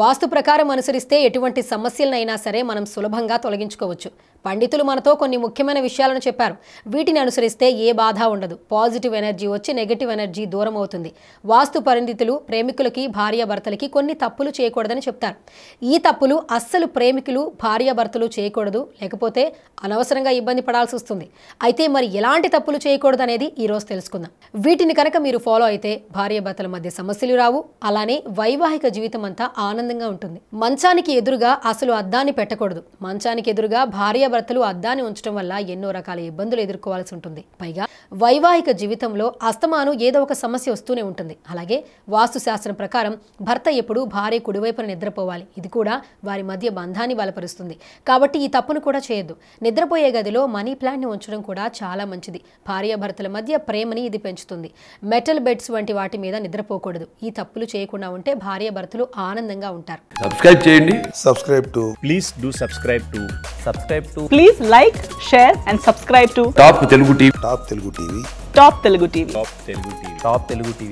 వాస్తు ప్రకారం అనుసరిస్తే ఎటువంటి సమస్యలనైనా సరే మనం సులభంగా తొలగించుకోవచ్చు పండితులు మనతో కొన్ని ముఖ్యమైన విషయాలను చెప్పారు వీటిని అనుసరిస్తే ఏ బాధ ఉండదు పాజిటివ్ ఎనర్జీ వచ్చి నెగటివ్ ఎనర్జీ దూరం అవుతుంది వాస్తు పండితులు ప్రేమికులకి భార్యాభర్తలకి కొన్ని తప్పులు చేయకూడదని చెప్తారు ఈ తప్పులు అస్సలు ప్రేమికులు భార్యాభర్తలు చేయకూడదు లేకపోతే అనవసరంగా ఇబ్బంది పడాల్సి వస్తుంది అయితే మరి ఎలాంటి తప్పులు చేయకూడదు అనేది ఈ రోజు తెలుసుకుందాం వీటిని కనుక మీరు ఫాలో అయితే భార్యాభర్తల మధ్య సమస్యలు రావు అలానే వైవాహిక జీవితం అంతా ఆనందంగా ఉంటుంది మంచానికి ఎదురుగా అసలు అద్దాన్ని పెట్టకూడదు మంచానికి ఎదురుగా భార్యాభర్తలు అద్దాన్ని ఉంచడం వల్ల ఎన్నో రకాల ఇబ్బందులు ఎదుర్కోవాల్సి ఉంటుంది పైగా వైవాహిక జీవితంలో అస్తమాను ఏదో ఒక సమస్య వస్తూనే ఉంటుంది అలాగే వాస్తు శాస్త్రం ప్రకారం భర్త ఎప్పుడూ భార్య కుడివైపున నిద్రపోవాలి ఇది కూడా వారి మధ్య బంధాన్ని బలపరుస్తుంది కాబట్టి ఈ తప్పును కూడా చేయొద్దు నిద్రపోయే గదిలో మనీ ప్లాంట్ని ఉంచడం కూడా చాలా మంచిది భార్యాభర్తల మధ్య ప్రేమని ఇది పెంచుతుంది మెటల్ బెడ్స్ వంటి వాటి మీద నిద్రపోకూడదు ఈ తప్పులు చేయకుండా ఉంటే భార్యాభర్తలు ఆనందంగా ఉంటారు సబ్స్క్రైబ్ చేయండి subscribe to please do subscribe to subscribe to Please like, share, and subscribe to top Telugu TV Top Telugu TV. Top Telugu TV. top telugu tv top telugu tv